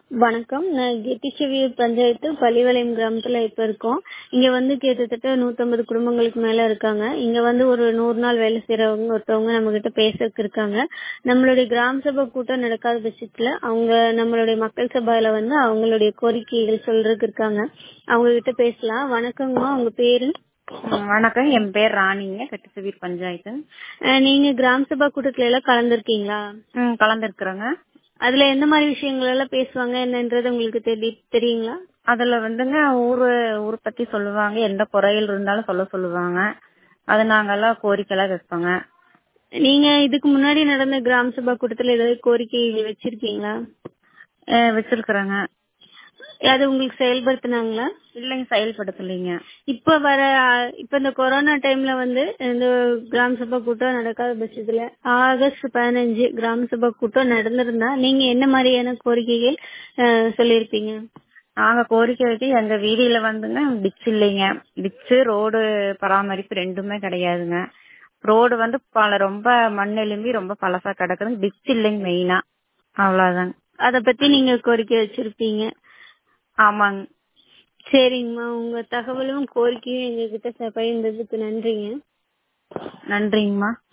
வணக்கம் நான் கெட்டிச்செவியூர் பஞ்சாயத்து பள்ளிவளையம் கிராமத்துல இப்ப இருக்கோம் இங்க வந்து கிட்டத்தட்ட நூத்தம்பது குடும்பங்களுக்கு மேல இருக்காங்க இங்க வந்து ஒரு நூறு நாள் வேலை செய்யறவங்க ஒருத்தவங்க நம்ம கிட்ட பேசறதுக்கு இருக்காங்க நம்மளுடைய கிராம சபை கூட்டம் நடக்காத பட்சத்துல அவங்க நம்மளுடைய மக்கள் சபையில வந்து அவங்களுடைய கோரிக்கைகள் சொல்றதுக்கு இருக்காங்க அவங்க கிட்ட பேசலாம் வணக்கங்கம்மா உங்க பேரு ம், வணக்கம் என் பேர் ராணிங்க கட்டுச்சவீர் பஞ்சாயத்து அஹ் நீங்க கிராம சபா கூட்டத்துல எல்லாம் கலந்துருக்கீங்களா ம் கலந்துருக்குறேங்க அதுல எந்த மாதிரி விஷயங்கள் எல்லாம் பேசுவாங்க என்னன்றது உங்களுக்கு தெரி தெரியுங்களா அதுல வந்துங்க ஊரு ஊர் பத்தி சொல்லுவாங்க எந்த குறைகள் இருந்தாலும் சொல்ல சொல்லுவாங்க அது நாங்கெல்லாம் கோரிக்கைலாம் வைப்போங்க நீங்க இதுக்கு முன்னாடி நடந்த கிராம சபா கூட்டத்துல ஏதாவது கோரிக்கைகள் வச்சிருக்கீங்களா அஹ் வச்சிருக்கிறேங்க அது உங்களுக்கு செயல்படுத்தினாங்களா இல்லைங்க செயல்படுத்தலைங்க இப்ப வர அஹ், இப்ப இந்த கொரோனா டைம்ல வந்து இந்த கிராம சபா கூட்டம் நடக்காத பட்சத்துல ஆகஸ்ட் பதினஞ்சு கிராம சபா கூட்டம் நடந்திருந்தா நீங்க என்ன மாதிரியான கோரிக்கைகள் அஹ், சொல்லியிருப்பீங்க நாங்க கோரிக்கை வைக்க எங்க வீதியில வந்துங்க டிச் இல்லைங்க டிச்சு ரோடு பராமரிப்பு ரெண்டுமே கிடையாதுங்க ரோடு வந்து பல ரொம்ப மண் எலும்பி ரொம்ப பழசா கிடக்குதுங்க டிச் இல்லைங்க மெயினா அவ்வளவுதாங்க அத பத்தி நீங்க கோரிக்கை வச்சிருப்பீங்க ஆமாங்க சரிங்கம்மா உங்க தகவலும் கோரிக்கையும் எங்ககிட்ட பகிர்ந்ததுக்கு நன்றிங்க நன்றிங்கம்மா